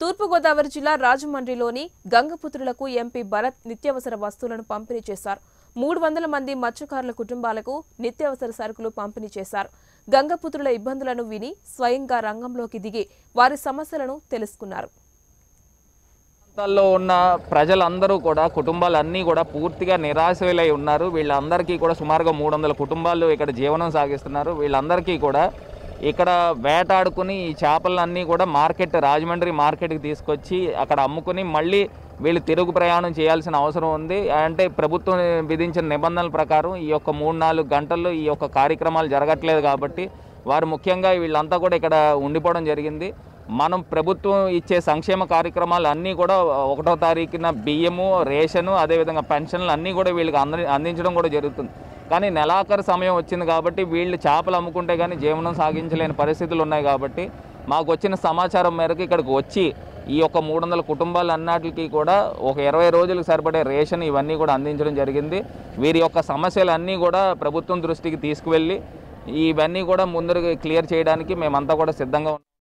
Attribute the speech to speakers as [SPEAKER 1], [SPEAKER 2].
[SPEAKER 1] తూర్పుగోదావరి జిల్లా రాజమండ్రిలోని గంగపుత్రులకు ఎంపీ భరత్ నిత్యావసర వస్తువులను పంపిణీ చేశారు మూడు వందల మంది మత్స్యకారుల కుటుంబాలకు నిత్యావసర సరుకులు పంపిణీ చేశారు గంగపుత్రుల ఇబ్బందులను విని స్వయంగా రంగంలోకి దిగి వారి సమస్యలను తెలుసుకున్నారు
[SPEAKER 2] ప్రాంతాల్లో ఉన్న ప్రజలందరూ కూడా కుటుంబాలన్నీ కూడా పూర్తిగా నిరాశలై ఉన్నారు వీళ్ళందరికీ కూడా సుమారుగా మూడు వందల కుటుంబాలు ఇక్కడ జీవనం సాగిస్తున్నారు వీళ్ళందరికీ కూడా ఇక్కడ వేటాడుకుని ఈ చేపలన్నీ కూడా మార్కెట్ రాజమండ్రి మార్కెట్కి తీసుకొచ్చి అక్కడ అమ్ముకుని మళ్ళీ వీళ్ళు తిరుగు ప్రయాణం చేయాల్సిన అవసరం ఉంది అంటే ప్రభుత్వం విధించిన నిబంధనల ప్రకారం ఈ యొక్క మూడు నాలుగు గంటల్లో ఈ యొక్క కార్యక్రమాలు జరగట్లేదు కాబట్టి వారు ముఖ్యంగా వీళ్ళంతా కూడా ఇక్కడ ఉండిపోవడం జరిగింది మనం ప్రభుత్వం ఇచ్చే సంక్షేమ కార్యక్రమాలు అన్నీ కూడా ఒకటో తారీఖున బియ్యము రేషను అదేవిధంగా పెన్షన్లు అన్నీ కూడా వీళ్ళకి అంద అందించడం కూడా జరుగుతుంది కానీ నెలాఖరు సమయం వచ్చింది కాబట్టి వీళ్ళు చేపలు అమ్ముకుంటే కానీ జీవనం సాగించలేని పరిస్థితులు ఉన్నాయి కాబట్టి మాకు వచ్చిన సమాచారం మేరకు ఇక్కడికి వచ్చి ఈ యొక్క మూడు వందల కుటుంబాలు అన్నిటికీ కూడా ఒక ఇరవై రోజులకు సరిపడే రేషన్ ఇవన్నీ కూడా అందించడం జరిగింది వీరి యొక్క సమస్యలన్నీ కూడా ప్రభుత్వం దృష్టికి తీసుకువెళ్ళి ఇవన్నీ కూడా ముందర క్లియర్ చేయడానికి మేమంతా కూడా సిద్ధంగా ఉన్నాం